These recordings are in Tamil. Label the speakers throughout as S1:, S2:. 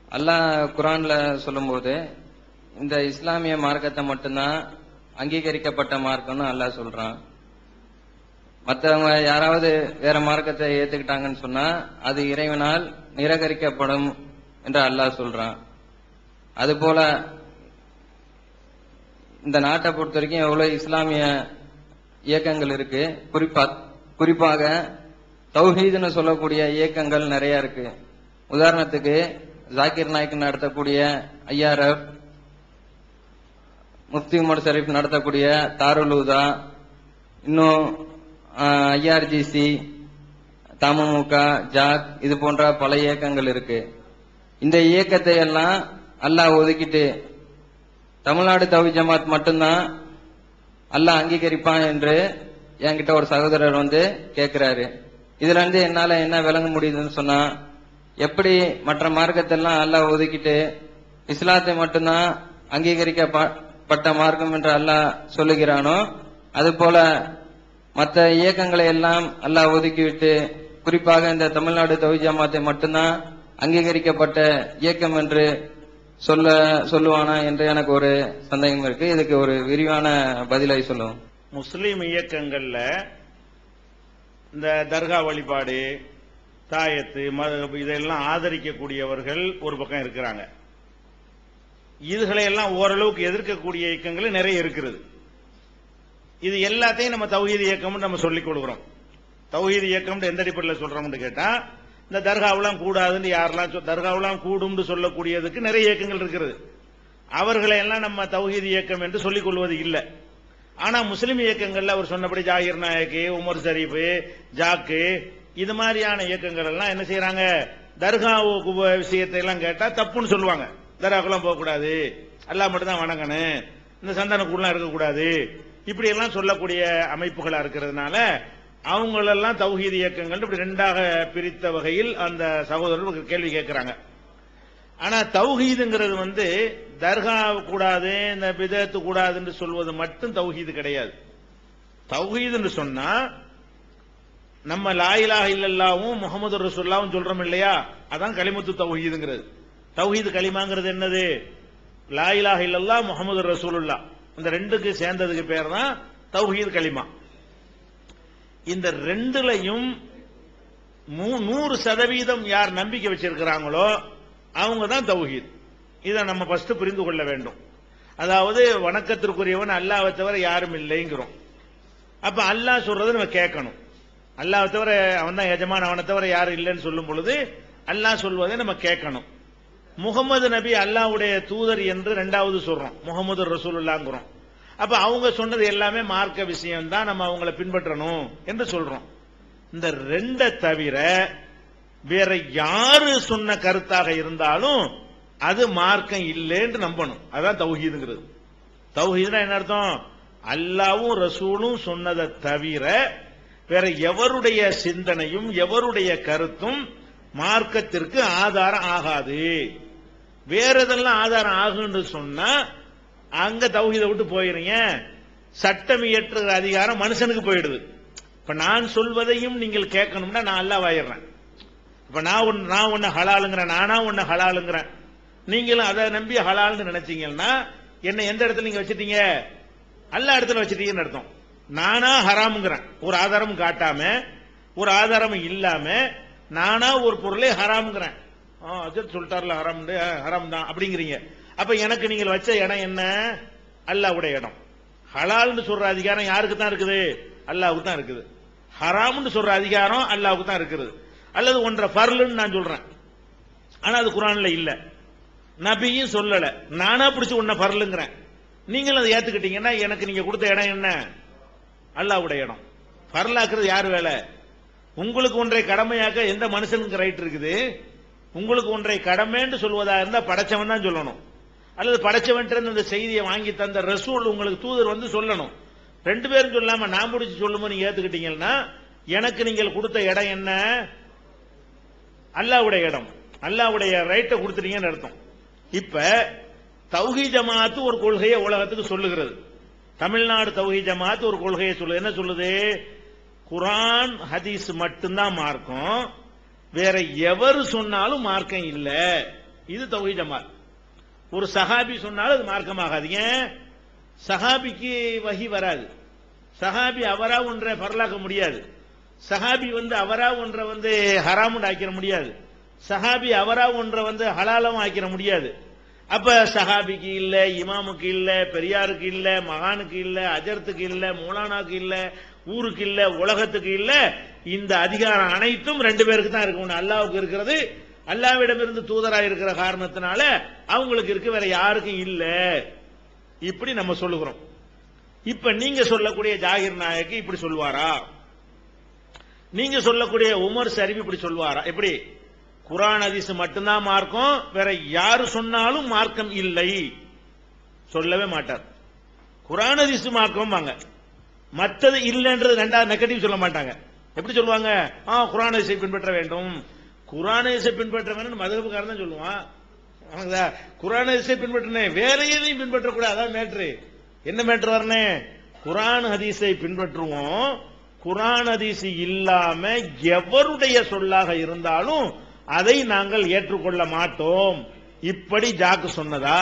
S1: அல்லாஹ் குரான்ல சொல்லும்போது இந்த இஸ்லாமிய மார்க்கத்தை மட்டும்தான் அங்கீகரிக்கப்பட்ட மார்க்கம்னு அல்லாஹ் சொல்றான் மற்றவங்க யாராவது வேற மார்க்கத்தை ஏத்துக்கிட்டாங்கன்னு சொன்னா அது இறைவனால் நிராகரிக்கப்படும் என்று அல்லாஹ் சொல்றான் அதுபோல இந்த நாட்டை பொறுத்த வரைக்கும் எவ்வளவு இஸ்லாமிய இயக்கங்கள் இருக்கு குறிப்பா குறிப்பாக தௌஹீதுன்னு சொல்லக்கூடிய இயக்கங்கள் நிறைய இருக்கு உதாரணத்துக்கு ஜாக்கிர் நாய்க் நடத்தக்கூடிய ஐஆர்எஃப் முஃப்தி உமர் ஷரீப் நடத்தக்கூடிய தாருலூதா இன்னும் ஐஆர்ஜிசி தமுமுக ஜாக் இது போன்ற பல இயக்கங்கள் இருக்கு இந்த இயக்கத்தை எல்லாம் அல்லாஹ் ஒதுக்கிட்டு தமிழ்நாடு தவி ஜமாத் மட்டும்தான் அல்லாஹ் அங்கீகரிப்பான் என்று என்கிட்ட ஒரு சகோதரர் வந்து கேட்கிறாரு இதுல இருந்து என்னால என்ன விளங்க முடியுதுன்னு சொன்னா எப்படி மற்ற மார்க்கத்தெல்லாம் அல்லாஹ் ஒதுக்கிட்டு இஸ்லாத்தை மட்டும்தான் அங்கீகரிக்கப்பட்ட மார்க்கம் என்று அல்லாஹ் சொல்லுகிறானோ அதுபோல மற்ற இயக்கங்களை எல்லாம் அல்லாஹ் ஒதுக்கிவிட்டு குறிப்பாக இந்த தமிழ்நாடு தவி ஜமாத்தை மட்டும்தான் அங்கீகரிக்கப்பட்ட இயக்கம் என்று சொல்ல சொல்லுவானா என்று எனக்கு ஒரு சந்தேகம் இருக்கு இதுக்கு ஒரு விரிவான பதிலை சொல்லுவோம்
S2: முஸ்லீம் இயக்கங்கள்ல இந்த தர்கா வழிபாடு தாயத்து மத இதெல்லாம் ஆதரிக்கக்கூடியவர்கள் ஒரு பக்கம் இருக்கிறாங்க இதுகளை எல்லாம் ஓரளவுக்கு எதிர்க்கக்கூடிய இயக்கங்கள் நிறைய இருக்கிறது இது எல்லாத்தையும் நம்ம தௌஹீத் இயக்கம்னு நம்ம சொல்லிக் கொடுக்குறோம் தௌஹீத் இயக்கம்னு எந்த அடிப்படையில் சொல்றோம்னு கேட்டா இந்த தர்காவெல்லாம் கூடாதுன்னு யாரெல்லாம் சொ- தர்காவெல்லாம் கூடும்னு சொல்லக்கூடியதுக்கு நிறைய இயக்கங்கள் இருக்கிறது அவர்களை எல்லாம் நம்ம தௌஹீத் இயக்கம் என்று சொல்லிக் கொள்வது இல்லை ஆனா முஸ்லிம் இயக்கங்கள்ல அவர் சொன்னபடி ஜாகிர் நாயக்கு உமர் ஷரீஃப் ஜாக்கு இது மாதிரியான இயக்கங்கள் எல்லாம் என்ன செய்யறாங்க தர்கா விஷயத்தை எல்லாம் கேட்டா தப்புன்னு சொல்லுவாங்க தர்காக்கெல்லாம் போகக்கூடாது அல்லாஹ் மட்டும் தான் வணங்கணும் இந்த சந்தான கூடலாம் இருக்கக்கூடாது இப்படி எல்லாம் சொல்லக்கூடிய அமைப்புகளா இருக்கிறதுனால அவங்களெல்லாம் தௌஹீத் இயக்கங்கள் இப்படி ரெண்டாக பிரித்த வகையில் அந்த சகோதரர்கள் கேள்வி கேட்கிறாங்க ஆனா தௌஹீதுங்கிறது வந்து தர்கா கூடாது இந்த பிதத்து கூடாதுன்னு சொல்வது மட்டும் தௌஹீது கிடையாது தௌஹீதுன்னு சொன்னா நம்ம லாயிலாக இல்லல்லாவும் முகமது ரசூல்லாவும் சொல்றோம் இல்லையா அதான் களிமத்து தௌஹீதுங்கிறது தௌஹீது களிமாங்கிறது என்னது லாயிலாக இல்லல்லா முகமது ரசூலுல்லா இந்த ரெண்டுக்கு சேர்ந்ததுக்கு பேர் தான் தௌஹீது களிமா இந்த ரெண்டுலையும் மூ- நூறு சதவீதம் யார் நம்பிக்கை வச்சிருக்கிறாங்களோ அவங்க தான் தௌஹீத் இதை நம்ம ஃபர்ஸ்ட் புரிந்து கொள்ள வேண்டும் அதாவது வணக்கத்திற்குரியவன் அல்லாஹ்வை தவிர யாரும் இல்லைங்கிறோம் அப்ப அல்லாஹ் சொல்றதை நம்ம கேட்கணும் அல்லாஹ்வை தவிர அவன் தான் எஜமான் அவனை தவிர யாரும் இல்லைன்னு சொல்லும் பொழுது அல்லாஹ் சொல்வதை நம்ம கேட்கணும் முகமது நபி அல்லாஹ்வுடைய தூதர் என்று ரெண்டாவது சொல்றோம் முகமது ரசூலுல்லாங்கிறோம் அப்ப அவங்க சொன்னது எல்லாமே மார்க்க விஷயம் தான் நம்ம அவங்கள பின்பற்றணும் என்று சொல்றோம் இந்த ரெண்டை தவிர வேற யாரு சொன்ன கருத்தாக இருந்தாலும் அது மார்க்கம் இல்லைன்னு நம்பணும் அதான் தௌஹீதுங்கிறது தௌஹீதுனா என்ன அர்த்தம் அல்லாவும் ரசூலும் சொன்னதை தவிர வேற எவருடைய சிந்தனையும் எவருடைய கருத்தும் மார்க்கத்திற்கு ஆதாரம் ஆகாது வேற எதெல்லாம் ஆதாரம் ஆகுன்னு சொன்னா அங்க தௌஹீதை விட்டு போயிருங்க சட்டம் இயற்றுகிற அதிகாரம் மனுஷனுக்கு போயிடுது இப்ப நான் சொல்வதையும் நீங்கள் கேட்கணும்னா நான் அல்லாஹ் ஆயிடுறேன் இப்ப நான் ஒன்னு நான் ஒன்னு ஹலாலுங்கிறேன் நானா ஒன்னு ஹலாலுங்கிறேன் நீங்களும் அதை நம்பி ஹலால்னு நினைச்சீங்கன்னா என்ன எந்த இடத்துல நீங்க வச்சிட்டீங்க அல்ல இடத்துல வச்சிட்டீங்கன்னு அர்த்தம் நானா ஹராமுங்கிறேன் ஒரு ஆதாரமும் காட்டாம ஒரு ஆதாரமும் இல்லாம நானா ஒரு பொருளை ஹராமுங்கிறேன் ஆ, அஜத் சொல்லிட்டார்ல ஹராம் ஹராம் தான் அப்படிங்கிறீங்க அப்ப எனக்கு நீங்கள் வச்ச இடம் என்ன அல்லாஹ்வுடைய இடம் ஹலால்னு சொல்ற அதிகாரம் யாருக்கு தான் இருக்குது அல்லாஹ்வுக்கு தான் இருக்குது ஹராம்னு சொல்ற அதிகாரம் அல்லாஹ்வுக்கு தான் இருக்குது அல்லது ஒன்றை ஃபர்லுன்னு நான் சொல்றேன் ஆனா அது குரான்ல இல்ல நபியும் சொல்லல நானா பிடிச்சு உன்னை ஃபர்லுங்கிறேன் நீங்களும் அதை ஏத்துக்கிட்டீங்கன்னா எனக்கு நீங்க கொடுத்த இடம் என்ன அல்லாஹ்வுடைய இடம் ஃபர்லாக்குறது யார் வேலை உங்களுக்கு ஒன்றை கடமையாக்க எந்த மனுஷனுக்கு ரைட் இருக்குது உங்களுக்கு ஒன்றை கடமைன்னு சொல்வதா இருந்தா படைச்சவன் தான் சொல்லணும் அல்லது படைச்சவன் இந்த செய்தியை வாங்கி தந்த ரசூல் உங்களுக்கு தூதர் வந்து சொல்லணும் ரெண்டு பேரும் சொல்லாம நான் பிடிச்சு சொல்லும்போது நீங்க ஏத்துக்கிட்டீங்கன்னா எனக்கு நீங்கள் கொடுத்த இடம் என்ன அல்லாவுடைய இடம் அல்லாவுடைய ரைட்டை கொடுத்துட்டீங்கன்னு அர்த்தம் இப்ப தௌஹி ஜமாத்து ஒரு கொள்கையை உலகத்துக்கு சொல்லுகிறது தமிழ்நாடு தௌஹி ஜமாத்து ஒரு கொள்கையை சொல்லுது என்ன சொல்லுது குரான் ஹதீஸ் மட்டும்தான் மார்க்கம் வேற எவர் சொன்னாலும் மார்க்கம் இல்ல இது தௌஹி ஜமாத் ஒரு சஹாபி சொன்னாலும் அது மார்க்கமாகாது ஏன் சஹாபிக்கு வஹி வராது சஹாபி அவரா ஒன்றை பரலாக்க முடியாது சஹாபி வந்து அவரா ஒன்றை வந்து ஹராமுன்னு ஆக்கிட முடியாது சஹாபி அவரா ஒன்றை வந்து ஹலாலும் ஆக்கிட முடியாது அப்ப சஹாபிக்கு இல்ல இமாமுக்கு இல்ல பெரியாருக்கு இல்ல மகானுக்கு இல்ல அஜர்த்துக்கு இல்ல மூலானாக்கு இல்ல ஊருக்கு இல்ல உலகத்துக்கு இல்ல இந்த அதிகாரம் அனைத்தும் ரெண்டு பேருக்கு தான் இருக்கு ஒண்ணு அல்லாவுக்கு இருக்கிறது அல்லாவிடமிருந்து தூதரா இருக்கிற காரணத்தினால அவங்களுக்கு இருக்கு வேற யாருக்கும் இல்ல இப்படி நம்ம சொல்லுகிறோம் இப்ப நீங்க சொல்லக்கூடிய ஜாகிர் நாயக்கு இப்படி சொல்லுவாரா நீங்க சொல்லக்கூடிய உமர் சரிவி இப்படி சொல்லுவாரா எப்படி குரான் ஹதீஸ் மட்டும்தான் மார்க்கம் வேற யாரு சொன்னாலும் மார்க்கம் இல்லை சொல்லவே மாட்டார் குரான் ஹதீஸ் மார்க்கம் வாங்க மத்தது இல்லைன்றது ரெண்டாவது நெகட்டிவ் சொல்ல மாட்டாங்க எப்படி சொல்லுவாங்க ஆ குரான் ஹதீஸை பின்பற்ற வேண்டும் குரான் ஹதீஸை பின்பற்ற வேண்டும் மதகுக்காரன் தான் சொல்லுவான் ஆமாங்களா? குரான் ஹதீஸை பின்பற்றினேன் வேற எதையும் பின்பற்றக்கூடாது அதான் மேட்ரு என்ன மேட்ரு வரனே குரான் ஹதீஸை பின்பற்றுவோம் குரான் ஹதீஸ் இல்லாம எவருடைய சொல்லாக இருந்தாலும் அதை நாங்கள் ஏற்றுக்கொள்ள மாட்டோம் இப்படி ஜாக்கு சொன்னதா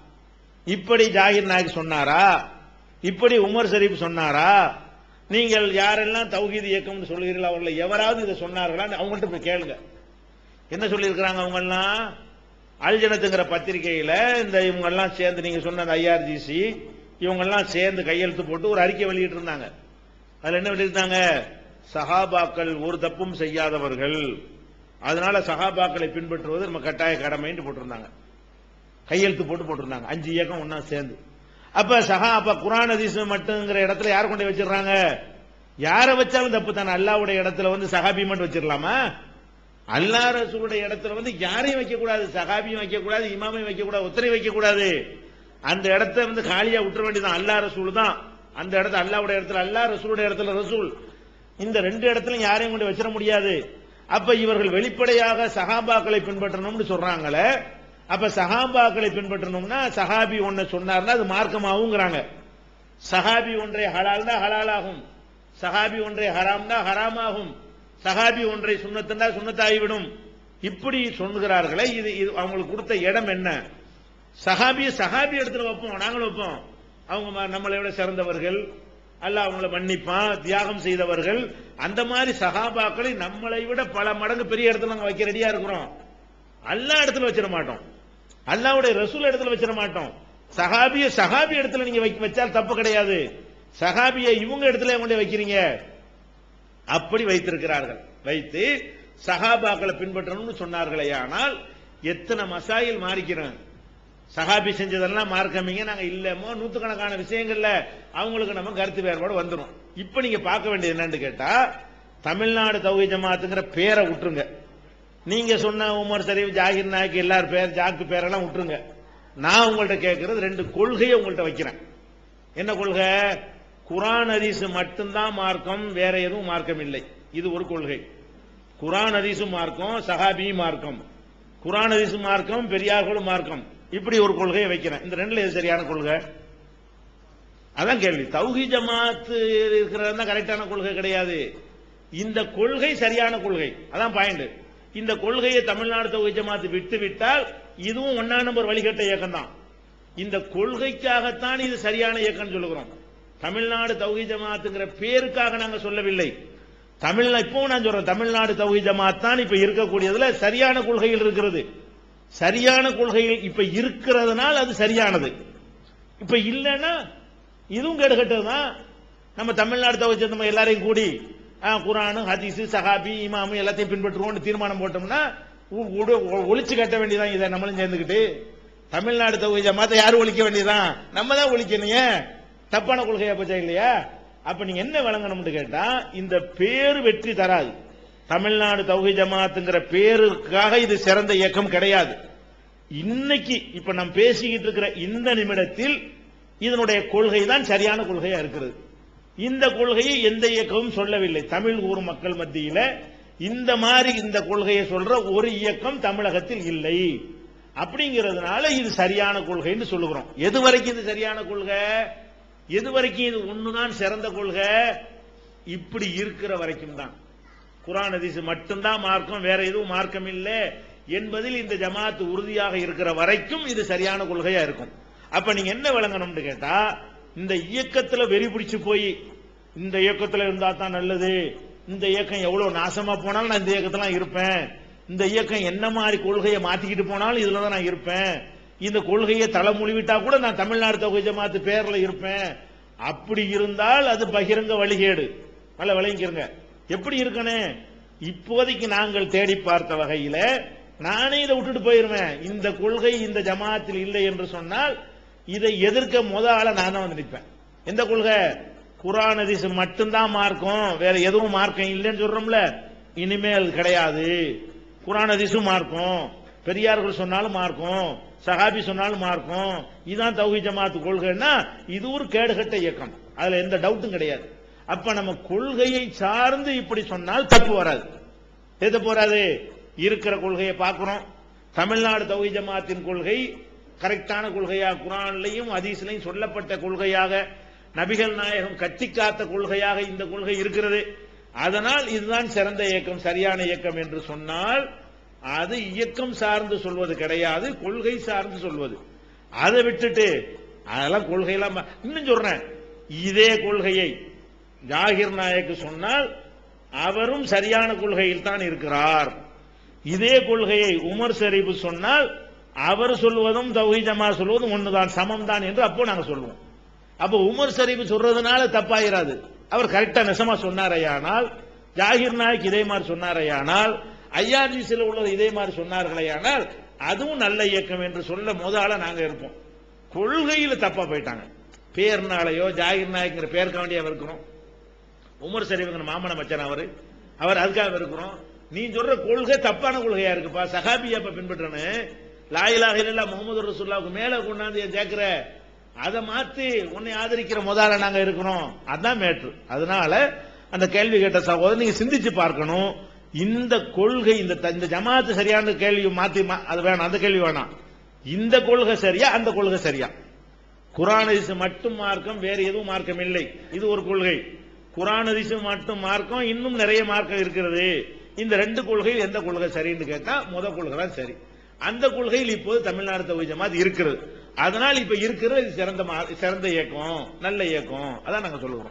S2: இப்படி ஜாகிர் நாயக் சொன்னாரா இப்படி உமர் ஷரீப் சொன்னாரா நீங்கள் யாரெல்லாம் தௌஹீத் இயக்கம்னு சொல்லுகிறீர்களோ அவர்களை எவராவது இதை சொன்னார்களா அவங்கள்ட்ட போய் கேளுங்க என்ன சொல்லியிருக்கிறாங்க அவங்கெல்லாம் அல்ஜனத்துங்கிற பத்திரிகையில இந்த இவங்கெல்லாம் சேர்ந்து நீங்க சொன்ன அந்த ஐஆர்ஜிசி இவங்கெல்லாம் சேர்ந்து கையெழுத்து போட்டு ஒரு அறிக்கை வெளியிட்டு இருந்தாங்க அதுல என்ன வெளியிட்டாங்க சஹாபாக்கள் ஒரு தப்பும் செய்யாதவர்கள் அதனால சஹாபாக்களை பின்பற்றுவது நம்ம கட்டாய கடமைன்னு போட்டிருந்தாங்க கையெழுத்து போட்டு போட்டிருந்தாங்க அஞ்சு இயக்கம் ஒன்னா சேர்ந்து அப்ப சஹா அப்ப குரான் ஹதீஸ் மட்டுங்கிற இடத்துல யார் கொண்டு போய் வச்சிடறாங்க யாரை வச்சாலும் தப்பு தானே அல்லாவுடைய இடத்துல வந்து சஹாபி மட்டும் வச்சிடலாமா அல்லா ரசூலுடைய இடத்துல வந்து யாரையும் வைக்க கூடாது சஹாபியும் வைக்க கூடாது இமாமையும் வைக்க கூடாது ஒத்தரையும் வைக்க கூடாது அந்த இடத்த வந்து காலியா விட்டுற வேண்டியதான் அல்லா ரசூல் தான் அந்த இடத்துல அல்லாவுடைய இடத்துல அல்லா ரசூலுடைய இடத்துல ரசூல் இந்த ரெண்டு இடத்துலயும் யாரையும் கொண்டு வச்சிட முடியாது அப்ப இவர்கள் வெளிப்படையாக சஹாபாக்களை பின்பற்றணும்னு சொல்றாங்களே அப்ப சஹாபாக்களை பின்பற்றணும்னா சஹாபி ஒன்ன சொன்னார்னா அது மார்க்கமாகுங்கிறாங்க சஹாபி ஒன்றை ஹலால்னா ஹலாலாகும் சஹாபி ஒன்றை ஹராம்னா ஹராமாகும் சஹாபி ஒன்றை சுண்ணத்தண்டா சுண்ணத்தாகிவிடும் இப்படி சொல்லுகிறார்களே இது இது அவங்களுக்கு கொடுத்த இடம் என்ன சஹாபிய சஹாபி இடத்துல வைப்போம் நாங்களும் வைப்போம் அவங்க ம- நம்மளை விட சிறந்தவர்கள் அல்ல அவங்கள மன்னிப்பான் தியாகம் செய்தவர்கள் அந்த மாதிரி சஹாபாக்களை நம்மளை விட பல மடங்கு பெரிய இடத்துல நாங்க வைக்க ரெடியா இருக்கிறோம் அல்லா இடத்துல வச்சிட மாட்டோம் அல்லாவுடைய ரசூல் இடத்துல வச்சிட மாட்டோம் சஹாபிய சஹாபி இடத்துல நீங்க வைக்க வச்சால் தப்பு கிடையாது சஹாபிய இவங்க இடத்துல கொண்டு வைக்கிறீங்க அப்படி வைத்திருக்கிறார்கள் வைத்து சஹாபாக்களை பின்பற்றணும்னு சொன்னார்களே ஆனால் எத்தனை மசாயில் மாறிக்கிறோம் சஹாபி செஞ்சதெல்லாம் மார்க்கமிங்க நாங்க இல்லமோ நூத்துக்கணக்கான விஷயங்கள்ல அவங்களுக்கு நம்ம கருத்து வேறுபாடு வந்துடும் இப்ப நீங்க பார்க்க வேண்டியது என்னன்னு கேட்டா தமிழ்நாடு தௌஹி ஜமாத்துங்கிற பேரை விட்டுருங்க நீங்க சொன்ன உமர் ஷரீப் ஜாகிர் நாயக் எல்லார் பேர் ஜாக்கு பேரெல்லாம் விட்டுருங்க நான் உங்கள்ட்ட கேட்கறது ரெண்டு கொள்கையை உங்கள்ட்ட வைக்கிறேன் என்ன கொள்கை குரான் ஹதீஸ் மட்டும்தான் மார்க்கம் வேற எதுவும் மார்க்கம் இல்லை இது ஒரு கொள்கை குரான் ஹதீஸும் மார்க்கம் சஹாபியும் மார்க்கம் குரான் ஹதீஸும் மார்க்கம் பெரியார்களும் மார்க்கம் இப்படி ஒரு கொள்கையை வைக்கிறேன் இந்த ரெண்டுல எது சரியான கொள்கை அதான் கேள்வி தௌஹி ஜமாத்து இருக்கிறது தான் கரெக்டான கொள்கை கிடையாது இந்த கொள்கை சரியான கொள்கை அதான் பாயிண்ட் இந்த கொள்கையை தமிழ்நாடு தௌஹி ஜமாத்து விட்டு விட்டால் இதுவும் ஒன்னா நம்பர் வழிகட்ட இயக்கம் தான் இந்த கொள்கைக்காகத்தான் இது சரியான இயக்கம் சொல்லுகிறோம் தமிழ்நாடு தௌஹி ஜமாத்துங்கிற பேருக்காக நாங்க சொல்லவில்லை தமிழ்நா இப்பவும் நான் சொல்றேன் தமிழ்நாடு தௌஹி ஜமாத் தான் இப்ப இருக்கக்கூடியதுல சரியான கொள்கைகள் இருக்கிறது சரியான கொள்கைகள் இப்ப இருக்கிறதுனால் அது சரியானது இப்ப இல்லைன்னா இதுவும் கேடுகட்டது தான் நம்ம தமிழ்நாடு தவிர நம்ம எல்லாரையும் கூடி ஆ, குரானு ஹதீஸ் சஹாபி இமாமு எல்லாத்தையும் பின்பற்றுவோம்னு தீர்மானம் போட்டோம்னா உ- உடு- ஒ- ஒழிச்சு கட்ட வேண்டியதான் இதை நம்மளும் சேர்ந்துக்கிட்டு தமிழ்நாடு தொகுதி ஜமாத்தை யாரும் ஒழிக்க வேண்டியதான் நம்ம தான் ஒழிக்கணும் ஏன் தப்பான கொள்கையா போச்சா இல்லையா அப்ப நீங்க என்ன வழங்கணும்னு கேட்டா இந்த பேரு வெற்றி தராது தமிழ்நாடு தௌஹி ஜமாத்துங்கிற பேருக்காக இது சிறந்த இயக்கம் கிடையாது இன்னைக்கு இப்ப நாம் பேசிக்கிட்டு இருக்கிற இந்த நிமிடத்தில் இதனுடைய கொள்கை தான் சரியான கொள்கையா இருக்கிறது இந்த கொள்கையை எந்த இயக்கமும் சொல்லவில்லை தமிழ் ஊர் மக்கள் மத்தியில இந்த மாதிரி இந்த கொள்கையை சொல்ற ஒரு இயக்கம் தமிழகத்தில் இல்லை அப்படிங்கிறதுனால இது சரியான கொள்கைன்னு சொல்லுகிறோம் எது வரைக்கும் இது சரியான கொள்கை எது வரைக்கும் இது ஒண்ணுதான் சிறந்த கொள்கை இப்படி இருக்கிற வரைக்கும் தான் குரான் ஹதீஸ் மட்டும்தான் மார்க்கம் வேற எதுவும் மார்க்கம் இல்ல என்பதில் இந்த ஜமாத் உறுதியாக இருக்கிற வரைக்கும் இது சரியான கொள்கையா இருக்கும் அப்ப நீங்க என்ன விளங்கணும்னு கேட்டா இந்த இயக்கத்துல வெறி பிடிச்சு போய் இந்த இயக்கத்துல இருந்தா தான் நல்லது இந்த இயக்கம் எவ்வளவு நாசமா போனாலும் நான் இந்த இயக்கத்துல இருப்பேன் இந்த இயக்கம் என்ன மாதிரி கொள்கையை மாத்திக்கிட்டு போனாலும் இதுல தான் நான் இருப்பேன் இந்த கொள்கையை தலைமொழிவிட்டா கூட நான் தமிழ்நாடு தொகை ஜமாத்து பேர்ல இருப்பேன் அப்படி இருந்தால் அது பகிரங்க வழிகேடு நல்ல விளங்கிக்கிறங்க எப்படி இருக்கணும் இப்போதைக்கு நாங்கள் தேடி பார்த்த வகையில நானே இதை விட்டுட்டு போயிருவேன் இந்த கொள்கை இந்த ஜமாத்தில் இல்லை என்று சொன்னால் இதை எதிர்க்க முத ஆள நான் தான் வந்து நிற்பேன் எந்த கொள்கை குரான் ஹதீஸ் மட்டும்தான் மார்க்கம் வேற எதுவும் மார்க்கம் இல்லைன்னு சொல்றோம்ல இனிமேல் கிடையாது குரான் ஹதீஸும் மார்க்கம் பெரியார்கள் சொன்னாலும் மார்க்கம் சஹாபி சொன்னாலும் மார்க்கம் இதுதான் தௌஹி ஜமாத்து கொள்கைன்னா இது ஒரு கேடுகட்ட இயக்கம் அதுல எந்த டவுட்டும் கிடையாது அப்ப நம்ம கொள்கையை சார்ந்து இப்படி சொன்னால் தப்பு வராது எது போறாது இருக்கிற கொள்கையை பார்க்கிறோம் தமிழ்நாடு தௌஹி ஜமாத்தின் கொள்கை கரெக்டான கொள்கையா குரான்லையும் ஹதீஸ்லையும் சொல்லப்பட்ட கொள்கையாக நபிகள் நாயகம் கட்டி காத்த கொள்கையாக இந்த கொள்கை இருக்கிறது அதனால் இதுதான் சிறந்த இயக்கம் சரியான இயக்கம் என்று சொன்னால் அது இயக்கம் சார்ந்து சொல்வது கிடையாது கொள்கை சார்ந்து சொல்வது அதை விட்டுட்டு அதெல்லாம் கொள்கையெல்லாம் ம- இன்னும் சொல்றேன் இதே கொள்கையை ஜாகிர் நாயக்கு சொன்னால் அவரும் சரியான கொள்கையில் தான் இருக்கிறார் இதே கொள்கையை உமர் ஷரீப் சொன்னால் அவர் சொல்வதும் தௌஹி ஜமா சொல்வதும் ஒண்ணுதான் சமம் தான் என்று அப்போ நாங்க சொல்லுவோம் அப்போ உமர் ஷரீப் சொல்றதுனால தப்பாயிராது அவர் கரெக்டா நெசமா சொன்னாரையானால் ஜாகிர் நாயக் இதே மாதிரி சொன்னாரையானால் ஐஆர்ஜிசியில் உள்ளது இதே மாதிரி சொன்னார்களேயானால் அதுவும் நல்ல இயக்கம் என்று சொல்ல முதல்ல நாங்க இருப்போம் கொள்கையில தப்பா போயிட்டாங்க பேர்னாலையோ ஜாகிர் நாயக்ங்கிற பேருக்க வேண்டிய இருக்கிறோம் உமர் ஷரீஃப்ங்கிற மாமன மச்சான் அவரு அவர் அதுக்காக இருக்கிறோம் நீ சொல்ற கொள்கை தப்பான கொள்கையா இருக்குப்பா சஹாபியா இப்ப பின்பற்றனு லாயிலாக இல்ல முகமது ரசூல்லாவுக்கு மேல கொண்டாந்து ஏன் சேர்க்கிற அதை மாத்தி உன்னை ஆதரிக்கிற முதல்ல நாங்க இருக்கிறோம் அதான் மேட்ரு அதனால அந்த கேள்வி கேட்ட சகோதரர் நீங்க சிந்திச்சு பார்க்கணும் இந்த கொள்கை இந்த த- இந்த ஜமாத்து சரியான கேள்வி மாத்தி மா- அது வேணாம் அந்த கேள்வி வேணாம் இந்த கொள்கை சரியா அந்த கொள்கை சரியா குரான் ஹதீஸ் மட்டும் மார்க்கம் வேற எதுவும் மார்க்கம் இல்லை இது ஒரு கொள்கை குரான் ஹதீஸ் மட்டும் மார்க்கம் இன்னும் நிறைய மார்க்கம் இருக்கிறது இந்த ரெண்டு கொள்கையில் எந்த கொள்கை சரின்னு கேட்டா முத கொள்கை தான் சரி அந்த கொள்கையில் இப்போது தமிழ்நாடு தவிர ஜமாத் இருக்கிறது அதனால் இப்ப இருக்கிறது இது சிறந்த மா- சிறந்த இயக்கம் நல்ல இயக்கம் அதான் நாங்க சொல்லுவோம்